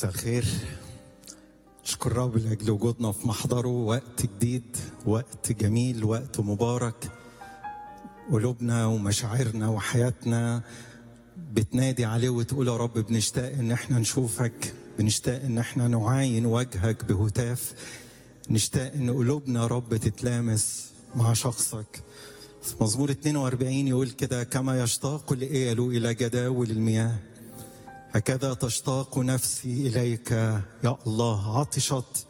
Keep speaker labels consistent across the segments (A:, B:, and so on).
A: مساء الخير نشكر رب لاجل وجودنا في محضره وقت جديد وقت جميل وقت مبارك قلوبنا ومشاعرنا وحياتنا بتنادي عليه وتقول يا رب بنشتاق ان احنا نشوفك بنشتاق ان احنا نعاين وجهك بهتاف نشتاق ان قلوبنا يا رب تتلامس مع شخصك في مزمور 42 يقول كده كما يشتاق الإيل إلى جداول المياه هكذا تشتاق نفسي إليك يا الله عطشت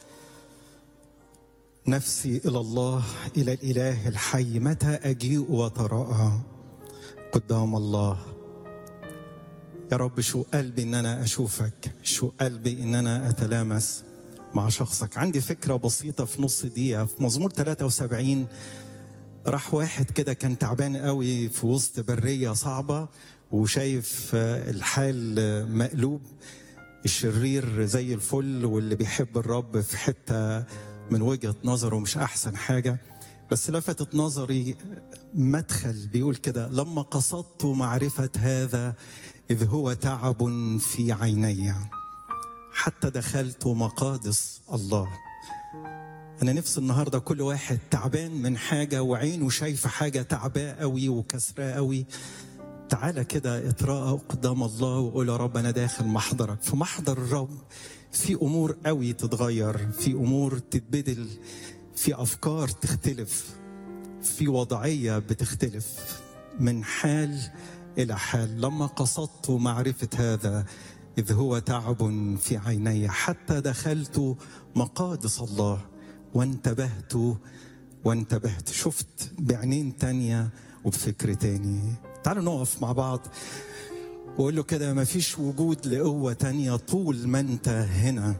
A: نفسي إلى الله إلى الإله الحي متى أجيء وتراءى قدام الله يا رب شو قلبي إن أنا أشوفك شو قلبي إن أنا أتلامس مع شخصك عندي فكرة بسيطة في نص دقيقة في مزمور 73 راح واحد كده كان تعبان قوي في وسط برية صعبة وشايف الحال مقلوب الشرير زي الفل واللي بيحب الرب في حتة من وجهة نظره مش أحسن حاجة بس لفتت نظري مدخل بيقول كده لما قصدت معرفة هذا إذ هو تعب في عيني حتى دخلت مقادس الله أنا نفسي النهاردة كل واحد تعبان من حاجة وعينه شايفة حاجة تعباه قوي وكسراه قوي تعالى كده اتراءى قدام الله وقول يا رب أنا داخل محضرك في محضر الرب في أمور قوي تتغير في أمور تتبدل في أفكار تختلف في وضعية بتختلف من حال إلى حال لما قصدت معرفة هذا إذ هو تعب في عيني حتى دخلت مقادس الله وانتبهت وانتبهت شفت بعينين تانية وبفكر تاني تعالوا نقف مع بعض وقول له كده مفيش وجود لقوة تانية طول ما انت هنا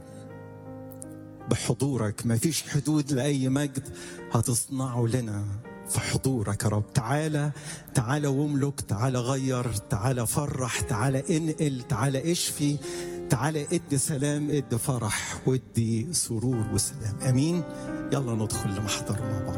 A: بحضورك مفيش حدود لأي مجد هتصنعه لنا في حضورك يا رب تعالى تعالى واملك تعالى غير تعالى فرح تعالى انقل تعالى اشفي تعالى ادي سلام ادي فرح وادي سرور وسلام امين يلا ندخل لمحضر مع بعض